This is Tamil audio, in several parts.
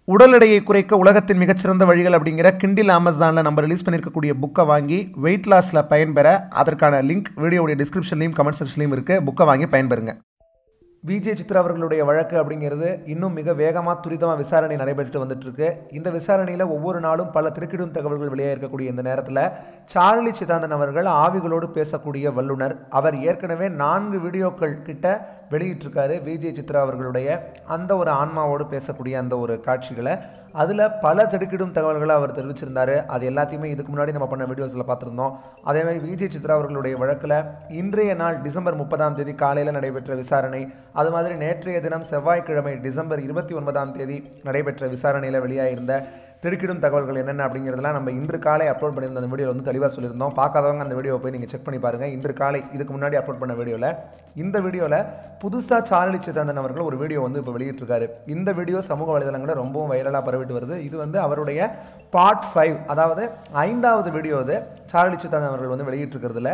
உடல் எடையை குறைக்க உலகத்தின் மிகச்சிறந்த வழிகள் அப்படிங்கிற கிண்டில் அமேசானில் நம்ம ரிலீஸ் பண்ணியிருக்கக்கூடிய புக்கை வாங்கி வெயிட் லாஸில் பயன்பெற அதற்கான லிங்க் வீடியோவுடைய டிஸ்கிரிப்ஷன்லையும் கமெண்ட் செக்ஷன்லையும் இருக்குது புக்கை வாங்கி பயன்பெறுங்க விஜய் சித்ரா அவர்களுடைய வழக்கு அப்படிங்கிறது இன்னும் மிக வேகமாக துரிதமாக விசாரணை நடைபெற்று வந்துட்டு இருக்கு இந்த விசாரணையில் ஒவ்வொரு நாளும் பல திருக்கிடும் தகவல்கள் வெளியே இருக்கக்கூடிய இந்த நேரத்தில் சார்லி சிதாந்தன் அவர்கள் ஆவிகளோடு பேசக்கூடிய வல்லுனர் அவர் ஏற்கனவே நான்கு வீடியோக்கள் கிட்ட வெளியிட்டிருக்காரு விஜய் சித்ரா அவர்களுடைய அந்த ஒரு ஆன்மாவோடு பேசக்கூடிய அந்த ஒரு காட்சிகளை அதில் பல திடுக்கிடும் தகவல்களை அவர் தெரிவிச்சிருந்தாரு அது எல்லாத்தையுமே இதுக்கு முன்னாடி நம்ம பண்ண வீடியோஸில் பார்த்துருந்தோம் அதே மாதிரி விஜய் சித்ரா அவர்களுடைய வழக்கில் இன்றைய நாள் டிசம்பர் முப்பதாம் தேதி காலையில் நடைபெற்ற விசாரணை அது மாதிரி நேற்றைய தினம் செவ்வாய்க்கிழமை டிசம்பர் இருபத்தி ஒன்பதாம் தேதி நடைபெற்ற விசாரணையில் வெளியாகிருந்த திடுக்கிடும் தகவல்கள் என்னென்ன அப்படிங்கிறதெல்லாம் நம்ம இன்று காலை அப்லோட் பண்ணியிருந்த அந்த வீடியோவில் வந்து தெளிவாக சொல்லியிருந்தோம் பார்க்காதவங்க அந்த வீடியோவை போய் நீங்கள் செக் பண்ணி பாருங்கள் இன்று காலை இதுக்கு முன்னாடி அப்லோட் பண்ண வீடியோவில் இந்த வீடியோவில் புதுசாக சார்லி சிதந்தன் அவர்கள் ஒரு வீடியோ வந்து இப்போ வெளியிட்டிருக்காரு இந்த வீடியோ சமூக வலைதளங்களில் ரொம்பவும் வைரலாக பரவிட்டு வருது இது வந்து அவருடைய பார்ட் ஃபைவ் அதாவது ஐந்தாவது வீடியோ இது சார்லி சிதந்தன் அவர்கள் வந்து வெளியிட்டிருக்கிறதுல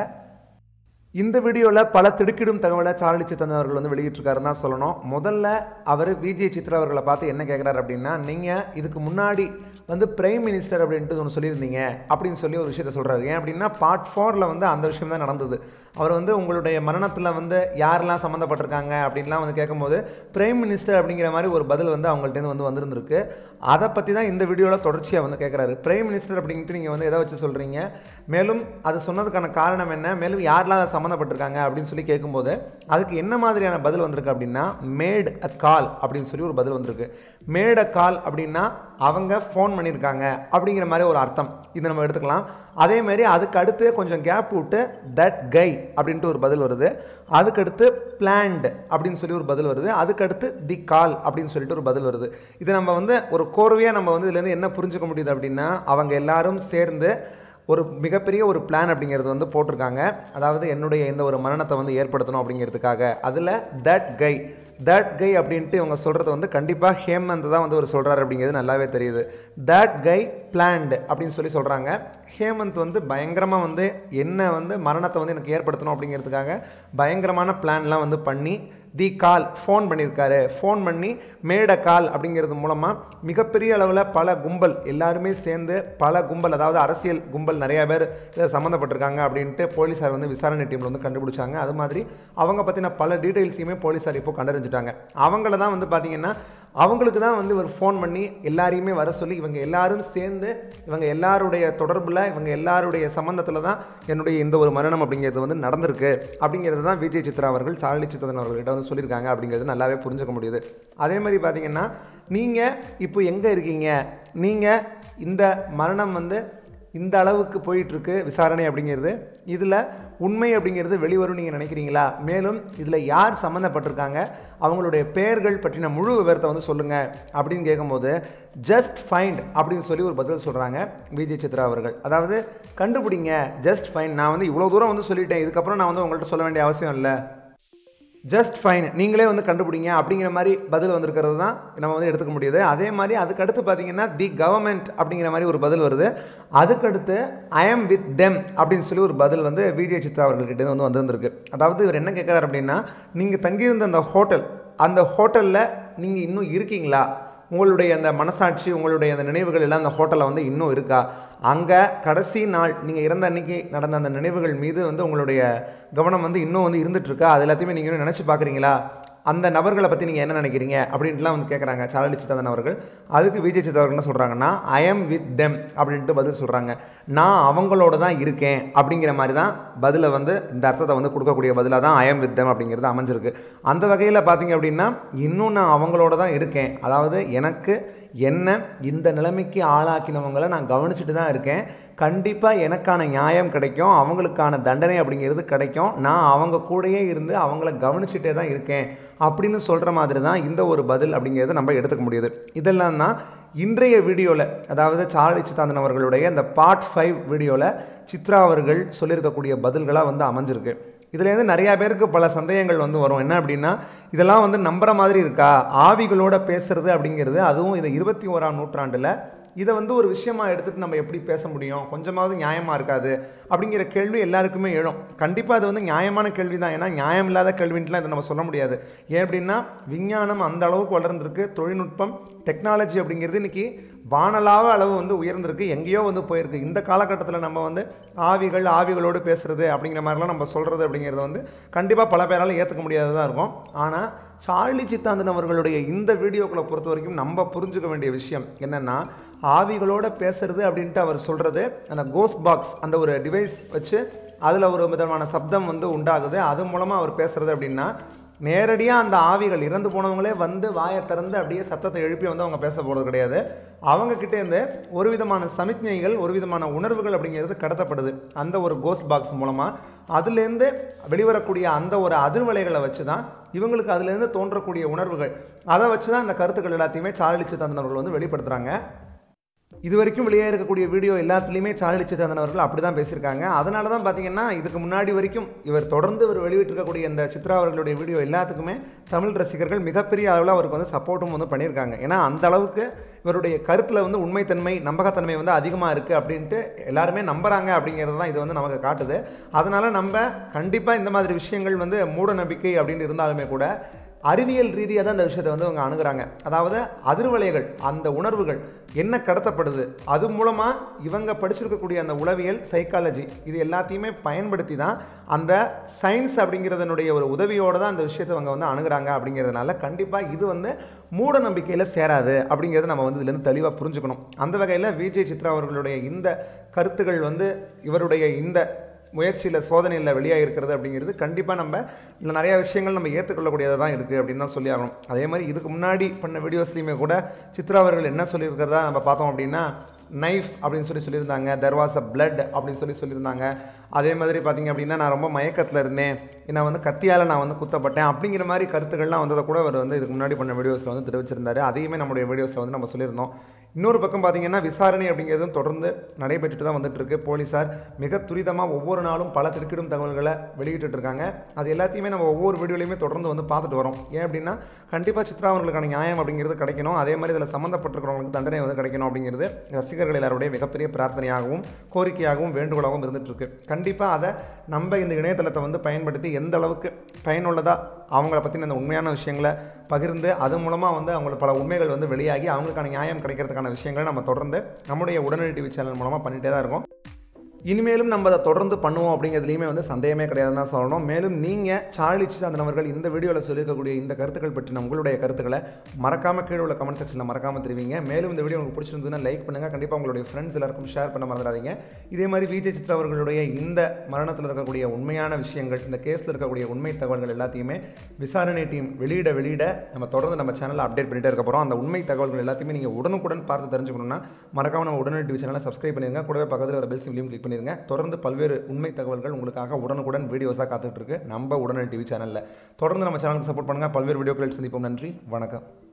இந்த வீடியோவில் பல திடுக்கிடும் தகவலை சார்லி சித்தன் அவர்கள் வந்து வெளியிட்டிருக்காருன்னு தான் சொல்லணும் முதல்ல அவர் விஜய் சித்ரா அவர்களை பார்த்து என்ன கேட்குறாரு அப்படின்னா நீங்கள் இதுக்கு முன்னாடி வந்து பிரைம் மினிஸ்டர் அப்படின்ட்டு ஒன்று சொல்லியிருந்தீங்க அப்படின்னு சொல்லி ஒரு விஷயத்த சொல்கிறாரு ஏன் அப்படின்னா பார்ட் ஃபோரில் வந்து அந்த விஷயம் தான் நடந்தது அவர் வந்து உங்களுடைய மரணத்தில் வந்து யாரெல்லாம் சம்மந்தப்பட்டிருக்காங்க அப்படின்லாம் வந்து கேட்கும்போது பிரைம் மினிஸ்டர் அப்படிங்கிற மாதிரி ஒரு பதில் வந்து அவங்கள்ட்ட வந்து வந்திருந்திருக்கு அதை பற்றி தான் இந்த வீடியோவில் தொடர்ச்சியாக வந்து கேட்குறாரு பிரைம் மினிஸ்டர் அப்படின்ட்டு நீங்கள் வந்து எதை வச்சு சொல்கிறீங்க மேலும் அது சொன்னதுக்கான காரணம் என்ன மேலும் யாரெல்லாம் அதை சம்மந்தப்பட்டிருக்காங்க அப்படின்னு சொல்லி கேட்கும்போது அதுக்கு என்ன மாதிரியான பதில் வந்திருக்கு அப்படின்னா மேட் அ கால் அப்படின்னு சொல்லி ஒரு பதில் வந்திருக்கு மேட் அ கால் அப்படின்னா அவங்க ஃபோன் பண்ணியிருக்காங்க அப்படிங்கிற மாதிரி ஒரு அர்த்தம் இது நம்ம எடுத்துக்கலாம் அதே மாதிரி அதுக்கு அடுத்து கொஞ்சம் கேப் விட்டு தட் கை அப்படின்ட்டு ஒரு பதில் வருது அதுக்கடுத்து பிளான்டு அப்படின்னு சொல்லி ஒரு பதில் வருது அதுக்கடுத்து தி கால் அப்படின்னு சொல்லிட்டு ஒரு பதில் வருது இது நம்ம வந்து ஒரு கோர்வையாக நம்ம வந்து இதுலேருந்து என்ன புரிஞ்சுக்க முடியுது அப்படின்னா அவங்க எல்லாரும் சேர்ந்து ஒரு மிகப்பெரிய ஒரு பிளான் அப்படிங்கிறது வந்து போட்டிருக்காங்க அதாவது என்னுடைய இந்த ஒரு மரணத்தை வந்து ஏற்படுத்தணும் அப்படிங்கிறதுக்காக அதில் தட் கை தட் கை அப்படின்ட்டு இவங்க சொல்கிறது வந்து கண்டிப்பாக ஹேமந்த் தான் வந்து ஒரு சொல்கிறாரு அப்படிங்கிறது நல்லாவே தெரியுது தட் கை பிளான்டு அப்படின்னு சொல்லி சொல்கிறாங்க ஹேமந்த் வந்து பயங்கரமாக வந்து என்ன வந்து மரணத்தை வந்து எனக்கு ஏற்படுத்தணும் அப்படிங்கிறதுக்காக பயங்கரமான பிளான்லாம் வந்து பண்ணி தி கால் ஃபோன் பண்ணியிருக்காரு ஃபோன் பண்ணி மேட கால் அப்படிங்கிறது மூலமாக மிகப்பெரிய அளவில் பல கும்பல் எல்லாருமே சேர்ந்து பல கும்பல் அதாவது அரசியல் கும்பல் நிறையா பேர் இதில் சம்மந்தப்பட்டிருக்காங்க அப்படின்ட்டு போலீஸார் வந்து விசாரணை டீமில் வந்து கண்டுபிடிச்சாங்க அது மாதிரி அவங்க பற்றின பல டீட்டெயில்ஸையுமே போலீஸார் இப்போ கண்டறிஞ்சிட்டாங்க அவங்கள தான் வந்து பார்த்திங்கன்னா அவங்களுக்கு தான் வந்து ஒரு ஃபோன் பண்ணி எல்லாரையுமே வர சொல்லி இவங்க எல்லாரும் சேர்ந்து இவங்க எல்லாருடைய தொடர்பில் இவங்க எல்லாருடைய சம்மந்தத்தில் தான் என்னுடைய இந்த ஒரு மரணம் அப்படிங்கிறது வந்து நடந்திருக்கு அப்படிங்கிறது தான் விஜய் சித்ரா அவர்கள் சார்லி சித்திரன் அவர்கள்ட்ட வந்து சொல்லியிருக்காங்க அப்படிங்கிறது நல்லாவே புரிஞ்சுக்க முடியுது அதே மாதிரி பார்த்தீங்கன்னா நீங்கள் இப்போ எங்கே இருக்கீங்க நீங்கள் இந்த மரணம் வந்து இந்த அளவுக்கு போயிட்டுருக்கு விசாரணை அப்படிங்கிறது இதில் உண்மை அப்படிங்கிறது வெளிவரும் நீங்கள் நினைக்கிறீங்களா மேலும் இதில் யார் சம்மந்தப்பட்டிருக்காங்க அவங்களுடைய பெயர்கள் பற்றின முழு விவரத்தை வந்து சொல்லுங்கள் அப்படின்னு கேட்கும்போது ஜஸ்ட் ஃபைண்ட் அப்படின்னு சொல்லி ஒரு பதில் சொல்கிறாங்க விஜய் சித்ரா அவர்கள் அதாவது கண்டுபிடிங்க ஜஸ்ட் ஃபைண்ட் நான் வந்து இவ்வளோ தூரம் வந்து சொல்லிட்டேன் இதுக்கப்புறம் நான் வந்து உங்கள்கிட்ட சொல்ல வேண்டிய அவசியம் இல்லை ஜஸ்ட் ஃபைன் நீங்களே வந்து கண்டுபிடிங்க அப்படிங்கிற மாதிரி பதில் வந்திருக்கிறது தான் நம்ம வந்து எடுத்துக்க முடியுது அதே மாதிரி அதுக்கடுத்து பார்த்தீங்கன்னா தி கவர்மெண்ட் அப்படிங்கிற மாதிரி ஒரு பதில் வருது அதுக்கடுத்து ஐ எம் வித் தெம் அப்படின்னு சொல்லி ஒரு பதில் வந்து விஜய் சித்ரா அவர்கள்கிட்ட வந்து வந்திருந்திருக்கு அதாவது இவர் என்ன கேட்குறாரு அப்படின்னா நீங்கள் தங்கியிருந்த அந்த ஹோட்டல் அந்த ஹோட்டலில் நீங்கள் இன்னும் இருக்கீங்களா உங்களுடைய அந்த மனசாட்சி உங்களுடைய அந்த நினைவுகள் எல்லாம் அந்த ஹோட்டலில் வந்து இன்னும் இருக்கா அங்கே கடைசி நாள் நீங்கள் இறந்த அன்னைக்கு நடந்த அந்த நினைவுகள் மீது வந்து உங்களுடைய கவனம் வந்து இன்னும் வந்து இருந்துகிட்ருக்கா அது எல்லாத்தையுமே நீங்கள் நினச்சி பார்க்குறீங்களா அந்த நபர்களை பற்றி நீங்கள் என்ன நினைக்கிறீங்க அப்படின்ட்டுலாம் வந்து கேட்குறாங்க சாரளி சித்தந்தன் அவர்கள் அதுக்கு விஜய் சித் அவர்கள் என்ன சொல்கிறாங்கன்னா ஐ எம் வித் தெம் அப்படின்ட்டு பதில் சொல்கிறாங்க நான் அவங்களோட தான் இருக்கேன் அப்படிங்கிற மாதிரி தான் பதிலை வந்து இந்த அர்த்தத்தை வந்து கொடுக்கக்கூடிய பதிலாக தான் ஐ எம் வித் தெம் அப்படிங்கிறது அமைஞ்சிருக்கு அந்த வகையில் பார்த்தீங்க அப்படின்னா இன்னும் நான் அவங்களோட தான் இருக்கேன் அதாவது எனக்கு என்ன இந்த நிலைமைக்கு ஆளாக்கினவங்களை நான் கவனிச்சுட்டு தான் இருக்கேன் கண்டிப்பாக எனக்கான நியாயம் கிடைக்கும் அவங்களுக்கான தண்டனை அப்படிங்கிறது கிடைக்கும் நான் அவங்க கூடயே இருந்து அவங்கள கவனிச்சுட்டே தான் இருக்கேன் அப்படின்னு சொல்கிற மாதிரி தான் இந்த ஒரு பதில் அப்படிங்கிறத நம்ம எடுத்துக்க முடியுது இதெல்லாம் தான் இன்றைய வீடியோவில் அதாவது சார்லி சித்தாந்தன் அவர்களுடைய இந்த பார்ட் ஃபைவ் வீடியோவில் சித்ரா அவர்கள் சொல்லியிருக்கக்கூடிய பதில்களாக வந்து அமைஞ்சிருக்கு இதுலேருந்து நிறையா பேருக்கு பல சந்தேகங்கள் வந்து வரும் என்ன அப்படின்னா இதெல்லாம் வந்து நம்புற மாதிரி இருக்கா ஆவிகளோட பேசுறது அப்படிங்கிறது அதுவும் இந்த இருபத்தி ஓராம் நூற்றாண்டில் இதை வந்து ஒரு விஷயமா எடுத்துகிட்டு நம்ம எப்படி பேச முடியும் கொஞ்சமாவது நியாயமாக இருக்காது அப்படிங்கிற கேள்வி எல்லாருக்குமே எழும் கண்டிப்பாக அது வந்து நியாயமான கேள்வி தான் ஏன்னா நியாயம் இல்லாத கேள்வின்ட்டுலாம் இதை நம்ம சொல்ல முடியாது ஏன் அப்படின்னா விஞ்ஞானம் அந்த அளவுக்கு வளர்ந்துருக்கு தொழில்நுட்பம் டெக்னாலஜி அப்படிங்கிறது இன்னைக்கு வானலாவ அளவு வந்து உயர்ந்திருக்கு எங்கேயோ வந்து போயிருக்கு இந்த காலகட்டத்தில் நம்ம வந்து ஆவிகள் ஆவிகளோடு பேசுறது அப்படிங்கிற மாதிரிலாம் நம்ம சொல்கிறது அப்படிங்கிறது வந்து கண்டிப்பாக பல பேரால் ஏற்றுக்க முடியாததாக இருக்கும் ஆனால் சார்லி சித்தாந்தன் அவர்களுடைய இந்த வீடியோக்களை பொறுத்த வரைக்கும் நம்ம புரிஞ்சுக்க வேண்டிய விஷயம் என்னென்னா ஆவிகளோட பேசுறது அப்படின்ட்டு அவர் சொல்கிறது அந்த கோஸ்ட் பாக்ஸ் அந்த ஒரு டிவைஸ் வச்சு அதில் ஒரு விதமான சப்தம் வந்து உண்டாகுது அது மூலமாக அவர் பேசுறது அப்படின்னா நேரடியாக அந்த ஆவிகள் இறந்து போனவங்களே வந்து வாயை திறந்து அப்படியே சத்தத்தை எழுப்பி வந்து அவங்க பேச போகிறது கிடையாது அவங்க கிட்டேருந்து ஒரு விதமான சமிக்ஞைகள் ஒரு விதமான உணர்வுகள் அப்படிங்கிறது கடத்தப்படுது அந்த ஒரு கோஸ்ட் பாக்ஸ் மூலமாக அதுலேருந்து வெளிவரக்கூடிய அந்த ஒரு அதிர்வலைகளை வச்சு தான் இவங்களுக்கு அதுலேருந்து தோன்றக்கூடிய உணர்வுகள் அதை வச்சு தான் அந்த கருத்துக்கள் எல்லாத்தையுமே சார்லி சித்தாந்தன் வந்து வெளிப்படுத்துகிறாங்க இது வரைக்கும் வெளியே இருக்கக்கூடிய வீடியோ எல்லாத்துலேயுமே சார்லி சித்தாந்தன் அவர்கள் அப்படி தான் பேசியிருக்காங்க அதனால தான் பார்த்தீங்கன்னா இதுக்கு முன்னாடி வரைக்கும் இவர் தொடர்ந்து இவர் வெளியிட்டிருக்கக்கூடிய இந்த சித்ரா அவர்களுடைய வீடியோ எல்லாத்துக்குமே தமிழ் ரசிகர்கள் மிகப்பெரிய அளவில் அவருக்கு வந்து சப்போர்ட்டும் வந்து பண்ணியிருக்காங்க ஏன்னா அந்த அளவுக்கு இவருடைய கருத்தில் வந்து உண்மைத்தன்மை நம்பகத்தன்மை வந்து அதிகமாக இருக்குது அப்படின்ட்டு எல்லாருமே நம்புறாங்க அப்படிங்கிறது தான் இது வந்து நமக்கு காட்டுது அதனால நம்ம கண்டிப்பாக இந்த மாதிரி விஷயங்கள் வந்து மூட நம்பிக்கை அப்படின்னு இருந்தாலுமே கூட அறிவியல் ரீதியாக தான் இந்த விஷயத்தை வந்து அவங்க அணுகுறாங்க அதாவது அதிர்வலைகள் அந்த உணர்வுகள் என்ன கடத்தப்படுது அது மூலமாக இவங்க படிச்சிருக்கக்கூடிய அந்த உளவியல் சைக்காலஜி இது எல்லாத்தையுமே பயன்படுத்தி தான் அந்த சயின்ஸ் அப்படிங்கிறதனுடைய ஒரு உதவியோடு தான் அந்த விஷயத்தை அவங்க வந்து அணுகுறாங்க அப்படிங்கிறதுனால கண்டிப்பாக இது வந்து மூட நம்பிக்கையில் சேராது அப்படிங்கிறத நம்ம வந்து இதுலேருந்து தெளிவாக புரிஞ்சுக்கணும் அந்த வகையில் விஜய் சித்ரா அவர்களுடைய இந்த கருத்துகள் வந்து இவருடைய இந்த முயற்சியில் சோதனையில் வெளியாக இருக்கிறது அப்படிங்கிறது கண்டிப்பாக நம்ம இல்லை நிறைய விஷயங்கள் நம்ம ஏற்றுக்கொள்ளக்கூடியதாக தான் இருக்குது அப்படின்னு தான் சொல்லி ஆகணும் அதே மாதிரி இதுக்கு முன்னாடி பண்ண வீடியோஸ்லையுமே கூட சித்ரா அவர்கள் என்ன சொல்லியிருக்கிறதா நம்ம பார்த்தோம் அப்படின்னா நைஃப் அப்படின்னு சொல்லி சொல்லியிருந்தாங்க தெர் வாஸ் அ பிளட் அப்படின்னு சொல்லி சொல்லியிருந்தாங்க அதே மாதிரி பார்த்தீங்க அப்படின்னா நான் ரொம்ப மயக்கத்தில் இருந்தேன் நான் வந்து கத்தியால் நான் வந்து குத்தப்பட்டேன் அப்படிங்கிற மாதிரி கருத்துக்கள்லாம் வந்ததை கூட அவர் வந்து இதுக்கு முன்னாடி பண்ண வீடியோஸில் வந்து தெரிவிச்சிருந்தாரு அதையுமே நம்முடைய வீடியோஸில் வந்து நம்ம சொல்லியிருந்தோம் இன்னொரு பக்கம் பார்த்தீங்கன்னா விசாரணை அப்படிங்கிறதும் தொடர்ந்து நடைபெற்றுட்டு தான் வந்துட்டு இருக்கு போலீஸார் மிக துரிதமாக ஒவ்வொரு நாளும் பல திருக்கிடும் தகவல்களை வெளியிட்டு இருக்காங்க அது எல்லாத்தையுமே நம்ம ஒவ்வொரு வீடியோலையுமே தொடர்ந்து வந்து பார்த்துட்டு வரோம் ஏன் அப்படின்னா கண்டிப்பாக சித்ரா அவர்களுக்கான நியாயம் அப்படிங்கிறது கிடைக்கணும் அதே மாதிரி இதில் சம்மந்தப்பட்டிருக்கிறவங்களுக்கு தண்டனை வந்து கிடைக்கணும் அப்படிங்கிறது ரசிகர்கள் எல்லாருடைய மிகப்பெரிய பிரார்த்தனையாகவும் கோரிக்கையாகவும் வேண்டுகோளாகவும் இருந்துட்டு இருக்கு கண்டிப்பாக அதை நம்ம இந்த இணையதளத்தை வந்து பயன்படுத்தி எந்த அளவுக்கு பயனுள்ளதாக அவங்கள பற்றின அந்த உண்மையான விஷயங்களை பகிர்ந்து அது மூலமாக வந்து அவங்களுக்கு பல உண்மைகள் வந்து வெளியாகி அவங்களுக்கான நியாயம் கிடைக்கிறதுக்கான விஷயங்களை நம்ம தொடர்ந்து நம்முடைய உடனடி டிவி சேனல் மூலமாக பண்ணிகிட்டே தான் இருக்கோம் இனிமேலும் நம்ம அதை தொடர்ந்து பண்ணுவோம் அப்படிங்கிறதுலையுமே வந்து சந்தேகமே கிடையாதுன்னு தான் சொல்லணும் மேலும் நீங்கள் சார்லி சிச்சாந்தன் அவர்கள் இந்த வீடியோவில் சொல்லியிருக்கக்கூடிய இந்த கருத்துக்கள் பற்றின உங்களுடைய கருத்துக்களை மறக்காம கீழே உள்ள கமெண்ட் செக்ஷனில் மறக்காம தெரிவிங்க மேலும் இந்த வீடியோ உங்களுக்கு பிடிச்சிருந்ததுன்னா லைக் பண்ணுங்கள் கண்டிப்பாக உங்களுடைய ஃப்ரெண்ட்ஸ் எல்லாருக்கும் ஷேர் பண்ண மறந்துடாதீங்க இதே மாதிரி விஜய் சித்ரா அவர்களுடைய இந்த மரணத்தில் இருக்கக்கூடிய உண்மையான விஷயங்கள் இந்த கேஸில் இருக்கக்கூடிய உண்மை தகவல்கள் எல்லாத்தையுமே விசாரணை டீம் வெளியிட வெளியிட நம்ம தொடர்ந்து நம்ம சேனலில் அப்டேட் பண்ணிட்டே இருக்க போகிறோம் அந்த உண்மை தகவல்கள் எல்லாத்தையுமே நீங்கள் உடனுக்குடன் பார்த்து தெரிஞ்சுக்கணும்னா மறக்காம நம்ம உடனடி டிவி சேனலை சப்ஸ்கிரைப் பண்ணிருங்க கூடவே பக்கத்தில் ஒரு பெல் சிம்லையும் கிளிக் பண்ணிருங்க தொடர்ந்து பல்வேறு உண்மை தகவல்கள் உங்களுக்காக உடனுக்குடன் வீடியோஸாக காத்துட்டு இருக்கு நம்ம உடனடி டிவி சேனலில் தொடர்ந்து நம்ம சேனலுக்கு சப்போர்ட் பண்ணுங்கள் பல்வேறு வீடியோக்கள் சந்திப்போம் நன்றி வணக்கம்